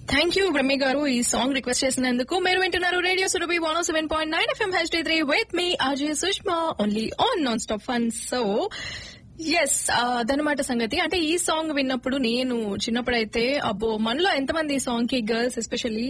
thank you Brahmi గారు ఈ song request చేసినందుకు మీరు వింటున్నారు radio Surabhi one seven point nine FM H three with మీ Ajay Sushma only on non stop fun so yes అదనమాట సంగతి అంటే ఈ సాంగ్ విన్నప్పుడు నేను చిన్నప్పుడైతే అబ్బో మనలో ఎంతమంది ఈ సాంగ్ కి గర్ల్స్ ఎస్పెషల్లీ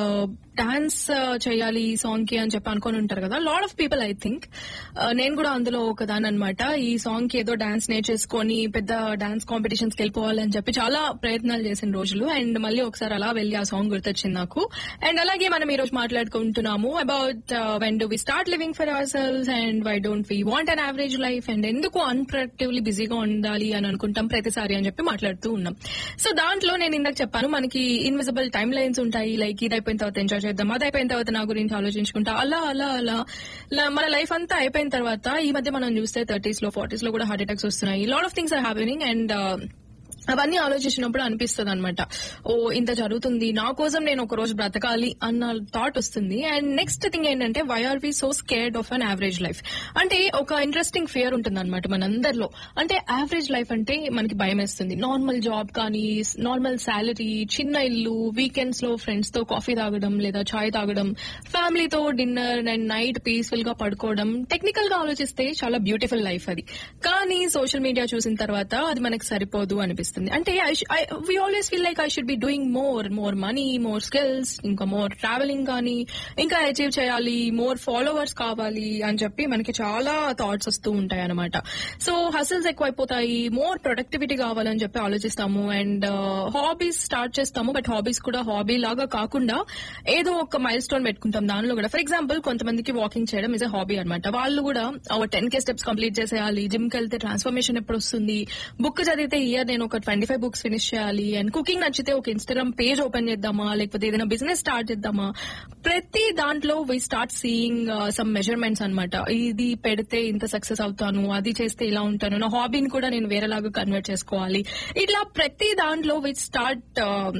డాన్స్ చేయాలి ఈ సాంగ్ కి అని చెప్పి అనుకొని ఉంటారు కదా lot of people I think నేను కూడా అందులో ఒకదాని అనమాట ఈ సాంగ్ కి ఏదో డాన్స్ నేర్చేసుకొని పెద్ద డాన్స్ కాంపిటీషన్స్ కి వెళ్ళిపోవాలని చెప్పి చాలా ప్రయత్నాలు చేసిన రోజులు అండ్ మళ్ళీ ఒకసారి అలా వెళ్ళి ఆ సాంగ్ గుర్తొచ్చింది నాకు అండ్ అలాగే మనం ఈ రోజు మాట్లాడుకుంటున్నాము about when do we start living for ourselves and why don't we want an average life and ఎందుకు అన్ప్రొడక్టివ్లీ బిజీగా ఉండాలి అని అనుకుంటాం ప్రతిసారి అని చెప్పి మాట్లాడుతూ ఉన్నాం సో దాంట్లో నేను ఇందాక చెప్పాను మనకి ఇన్విజిబుల్ టైం లైన్స్ ఉంటాయి లైక్ ఇది అయిపోయిన తర్వాత ఎంజాయ్ చేద్దాం అది అయిపోయిన తర్వాత నా గురించి ఆలోచించుకుంటా అలా అలా అలా లా- మన లైఫ్ అంతా అయిపోయిన తర్వాత ఈ మధ్య మనం చూస్తే థర్టీస్ లో ఫార్టీస్ లో కూడా హార్ట్ అటాక్స్ వస్తున్నాయి lot of things are happening and అవన్నీ ఆలోచించినప్పుడు అనిపిస్తుంది అనమాట ఓ ఇంత జరుగుతుంది నా కోసం నేను ఒక రోజు బ్రతకాలి అన్న థాట్ వస్తుంది అండ్ నెక్స్ట్ థింగ్ ఏంటంటే why are we so scared of an average life అంటే ఒక ఇంట్రెస్టింగ్ ఫియర్ ఉంటుంది అనమాట మనందరిలో అంటే యావరేజ్ లైఫ్ అంటే మనకి భయం వేస్తుంది నార్మల్ జాబ్ కానీ నార్మల్ శాలరీ చిన్న ఇల్లు వీకెండ్స్ లో ఫ్రెండ్స్ తో కాఫీ తాగడం లేదా చాయ్ తాగడం ఫ్యామిలీతో డిన్నర్ అండ్ నైట్ పీస్ఫుల్ గా పడుకోవడం టెక్నికల్ గా ఆలోచిస్తే చాలా బ్యూటిఫుల్ లైఫ్ అది కానీ సోషల్ మీడియా చూసిన తర్వాత అది మనకు సరిపోదు అనిపిస్తుంది అంటే we always feel like I should be doing more more money more skills ఇంకా మోర్ ట్రావెలింగ్ కానీ ఇంకా అచీవ్ చేయాలి మోర్ ఫాలోవర్స్ కావాలి అని చెప్పి మనకి చాలా థాట్స్ వస్తూ ఉంటాయి అనమాట సో హసల్స్ ఎక్కువైపోతాయి మోర్ ప్రొడక్టివిటీ కావాలని చెప్పి ఆలోచిస్తాము అండ్ హాబీస్ స్టార్ట్ చేస్తాము బట్ హాబీస్ కూడా హాబీ లాగా కాకుండా ఏదో ఒక మైల్ స్టోన్ పెట్టుకుంటాం దానిలో కూడా ఫర్ ఎగ్జాంపుల్ కొంతమందికి వాకింగ్ చేయడం ఇస్ ఎ హాబీ అనమాట వాళ్ళు కూడా టెన్ కే స్టెప్స్ కంప్లీట్ చేసేయాలి జిమ్ కి వెళ్తే ట్రాన్స్ఫర్మేషన్ ఎప్పుడు వస్తుంది బుక్ చదివితే ఇయర్ నేను ఒక ట్వంటీ ఫైవ్ బుక్స్ ఫినిష్ చేయాలి అండ్ కుకింగ్ నచ్చితే ఒక ఇన్స్టాగ్రామ్ పేజ్ ఓపెన్ చేద్దామా లేకపోతే ఏదైనా బిజినెస్ స్టార్ట్ చేద్దామా ప్రతి దాంట్లో we start seeing some measurements అన్నమాట ఇది పెడితే ఇంత సక్సెస్ అవుతాను అది చేస్తే ఇలా ఉంటాను నా హాబీని కూడా నేను వేరేలాగా కన్వర్ట్ చేసుకోవాలి ఇట్లా ప్రతి దాంట్లో వి స్టార్ట్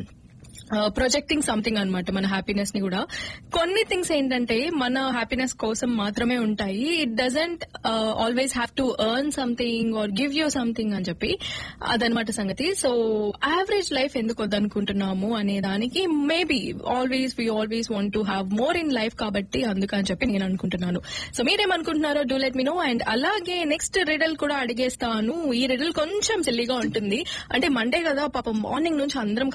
ప్రొజెక్టింగ్ సంథింగ్ అన్నమాట మన హ్యాపీనెస్ ని కూడా కొన్ని థింగ్స్ ఏంటంటే మన హ్యాపీనెస్ కోసం మాత్రమే ఉంటాయి it doesn't always have to earn something or give you something అని చెప్పి అదనమాట సంగతి సో యావరేజ్ లైఫ్ ఎందుకు వద్దనుకుంటున్నాము అనే దానికి maybe always we always want to have more in life కాబట్టి అందుకని చెప్పి నేను అనుకుంటున్నాను సో మీరేమనుకుంటున్నారో do let me know and అలాగే నెక్స్ట్ రిడల్ కూడా అడిగేస్తాను ఈ రిడల్ కొంచెం సిల్లీగా ఉంటుంది అంటే మండే కదా పాపం మార్నింగ్ నుంచి అందరం